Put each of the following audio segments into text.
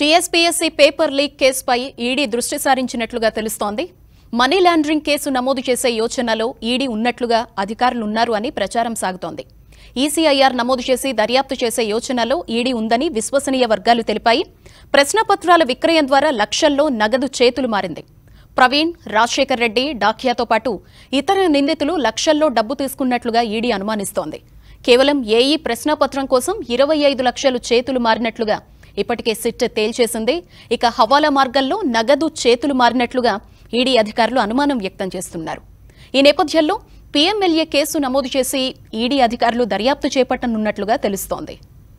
TSPSC paper leak కేసుపై ED దృష్టి సారించినట్లుగా తెలుస్తోంది మనీ లాండరింగ్ కేసు నమోదు చేసే యోచనలో ఈడీ ఉన్నట్లుగా అధికారులున్నారు అని ప్రచారం సాగుతోంది ఈసీఐఆర్ నమోదు చేసి దర్యాప్తు చేసే యోచనలో ఈడీ ఉందని విశ్వసనీయ వర్గాలు తెలిపాయి ప్రశ్నపత్రాల విక్రయం ద్వారా లక్షల్లో నగదు చేతులు మారింది ప్రవీణ్ రాజశేఖర్ రెడ్డి డాఖ్యాతో పాటు ఇతర నిందితులు లక్షల్లో డబ్బు తీసుకున్నట్లుగా ఈడీ అనుమానిస్తోంది కేవలం ఏఈ ప్రశ్నపత్రం కోసం ఇరవై ఐదు లక్షలు చేతులు మారినట్లుగా ఇప్పటికే సిట్ తేల్చేసింది ఇక హవాలా మార్గంలో నగదు చేతులు మారినట్లుగా ఈడీ అధికారులు అనుమానం వ్యక్తం చేస్తున్నారు ఈ నేపథ్యంలో పీఎంఎల్ఏ కేసు నమోదు చేసి ఈడీ అధికారులు దర్యాప్తు చేపట్టనున్నట్లుగా తెలుస్తోంది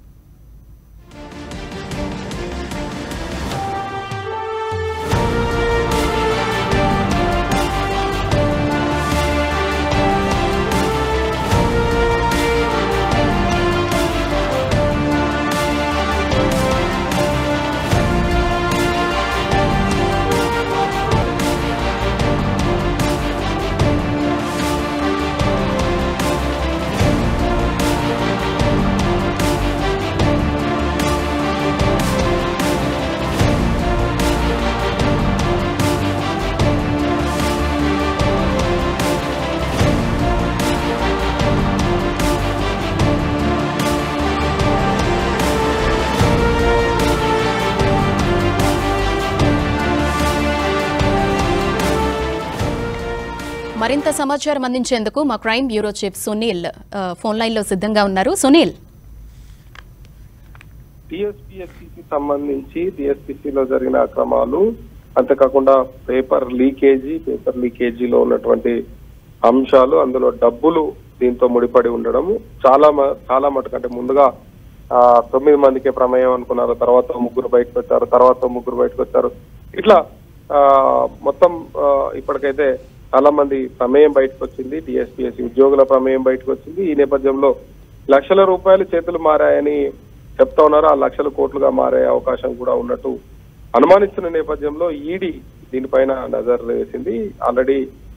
మరింత సమాచారం అందించేందుకు మా క్రైమ్ బ్యూరో చీఫ్ సునీల్ ఆ, ఫోన్ లైన్లో సిద్ధంగా ఉన్నారు సునీల్ టిఎస్పిఎస్సికి సంబంధించి టిఎస్పిసిలో జరిగిన అక్రమాలు అంతేకాకుండా పేపర్ లీకేజీ పేపర్ లీకేజీలో ఉన్నటువంటి అంశాలు అందులో డబ్బులు దీంతో ముడిపడి ఉండడం చాలా మ- చాలా మటుకు అంటే ముందుగా ఆ, తొమ్మిది మందికే ప్రమేయం అనుకున్నారు తర్వాత ముగ్గురు బయటకు వచ్చారు తర్వాత ముగ్గురు బయటకు వచ్చారు ఇట్లా ఆ, మొత్తం ఆ, ఇప్పటికైతే చాలా మంది ప్రమేయం బయటకు వచ్చింది టిఎస్పిఎస్సి ఉద్యోగుల ప్రమేయం బయటకు వచ్చింది ఈ నేపథ్యంలో లక్షల రూపాయలు చేతులు మారాయని చెప్తా ఉన్నారు ఆ లక్షల కోట్లుగా మారే అవకాశం కూడా ఉన్నట్టు అనుమానిస్తున్న నేపథ్యంలో ఈడీ దీనిపైన నజర్ వేసింది ఆల్రెడీ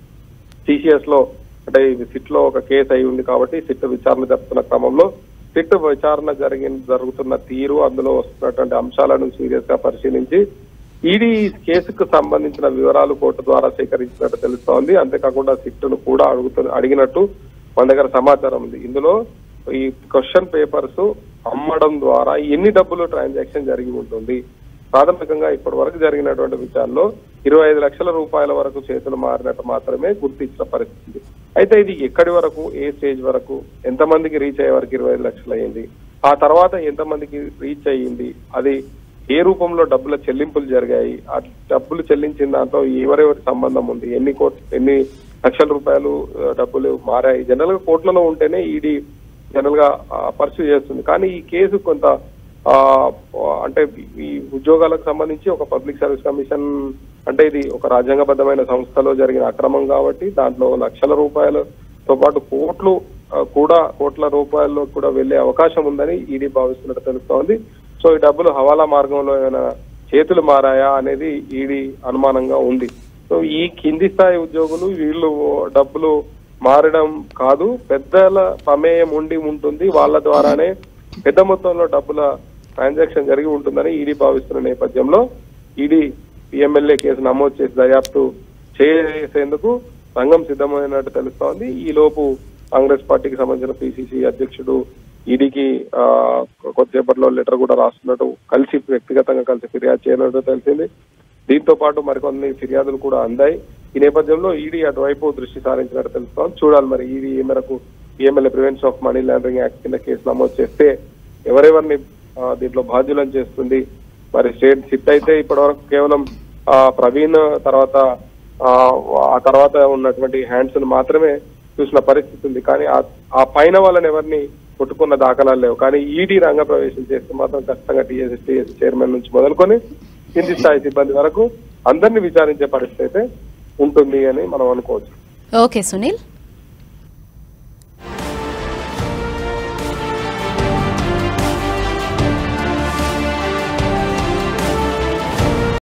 సిసిఎస్ లో అంటే సిట్ లో ఒక కేసు అయి ఉంది కాబట్టి సిట్ విచారణ జరుపుతున్న క్రమంలో సిట్ విచారణ జరిగిన జరుగుతున్న తీరు అందులో వస్తున్నటువంటి అంశాలను సీరియస్ గా పరిశీలించి ఈడీ కేసుకు సంబంధించిన వివరాలు కోర్టు ద్వారా సేకరించినట్టు తెలుస్తోంది అంతేకాకుండా సిట్టును కూడా అడుగుతు అడిగినట్టు మన దగ్గర సమాచారం ఉంది ఇందులో ఈ క్వశ్చన్ పేపర్స్ అమ్మడం ద్వారా ఎన్ని డబ్బులు ట్రాన్సాక్షన్ జరిగి ఉంటుంది ప్రాథమికంగా ఇప్పటి వరకు జరిగినటువంటి విచారణలో ఇరవై ఐదు లక్షల రూపాయల వరకు చేతులు మారినట్టు మాత్రమే గుర్తించిన పరిస్థితి అయితే ఇది ఎక్కడి వరకు ఏ స్టేజ్ వరకు ఎంతమందికి రీచ్ అయ్యే వరకు ఇరవై ఐదు లక్షలు అయ్యింది ఆ తర్వాత ఎంతమందికి రీచ్ అయ్యింది అది ఏ రూపంలో డబ్బుల చెల్లింపులు జరిగాయి ఆ డబ్బులు చెల్లించిన దాంట్లో ఎవరెవరి సంబంధం ఉంది ఎన్ని కోట్ ఎన్ని లక్షల రూపాయలు ఆ, డబ్బులు మారాయి జనరల్ గా కోట్లలో ఉంటేనే ఈడీ జనరల్ గా పర్సూ చేస్తుంది కానీ ఈ కేసు కొంత ఆ అంటే ఈ ఉద్యోగాలకు సంబంధించి ఒక పబ్లిక్ సర్వీస్ కమిషన్ అంటే ఇది ఒక రాజ్యాంగబద్ధమైన సంస్థలో జరిగిన అక్రమం కాబట్టి దాంట్లో లక్షల రూపాయలతో పాటు కోట్లు ఆ, కూడా కోట్ల రూపాయల్లో కూడా వెళ్లే అవకాశం ఉందని ఈడీ భావిస్తున్నట్టు తెలుస్తోంది సో ఈ డబ్బులు హవాలా మార్గంలో ఏమైనా చేతులు మారాయా అనేది ఈడీ అనుమానంగా ఉంది సో ఈ కింది స్థాయి ఉద్యోగులు వీళ్ళు డబ్బులు మారడం కాదు పెద్దల ప్రమేయం ఉండి ఉంటుంది వాళ్ళ ద్వారానే పెద్ద మొత్తంలో డబ్బుల ట్రాన్సాక్షన్ జరిగి ఉంటుందని ఈడీ భావిస్తున్న నేపథ్యంలో ఈడీ పిఎంఎల్ఏ కేసు నమోదు చేసి దర్యాప్తు చేసేందుకు రంగం సిద్ధమైనట్టు తెలుస్తోంది ఈ లోపు కాంగ్రెస్ పార్టీకి సంబంధించిన పిసిసి అధ్యక్షుడు ఈడీకి ఆ, కొద్దిసేపట్లో లెటర్ కూడా రాస్తున్నట్టు కలిసి వ్యక్తిగతంగా కలిసి ఫిర్యాదు చేయనున్నట్టు తెలిసింది దీంతో పాటు మరికొన్ని ఫిర్యాదులు కూడా అందాయి ఈ నేపథ్యంలో ఈడీ అటువైపు దృష్టి సారించినట్టు తెలుస్తోంది చూడాలి మరి ఈడీ ఏ మేరకు PMLA prevention of money laundering act కింద కేసు నమోదు చేస్తే ఎవరెవరిని ఆ, దీంట్లో బాధ్యులను చేస్తుంది మరి స్టేట్ సిట్ అయితే ఇప్పటి వరకు కేవలం ఆ, ప్రవీణ్ తర్వాత ఆ, ఆ తర్వాత ఉన్నటువంటి హ్యాండ్స్ ను మాత్రమే చూసిన పరిస్థితి ఉంది కానీ ఆ- ఆ పైన వాళ్ళని ఎవరిని కొట్టుకున్న దాఖలాలు లేవు కానీ ఈడీ రంగ ప్రవేశం చేస్తే మాత్రం ఖచ్చితంగా టీఎస్ టీఎస్ చైర్మన్ నుంచి మొదలుకొని కింది స్థాయి సిబ్బంది వరకు అందరినీ విచారించే పరిస్థితి అయితే ఉంటుంది అని మనం అనుకోవచ్చు ఓకే సునీల్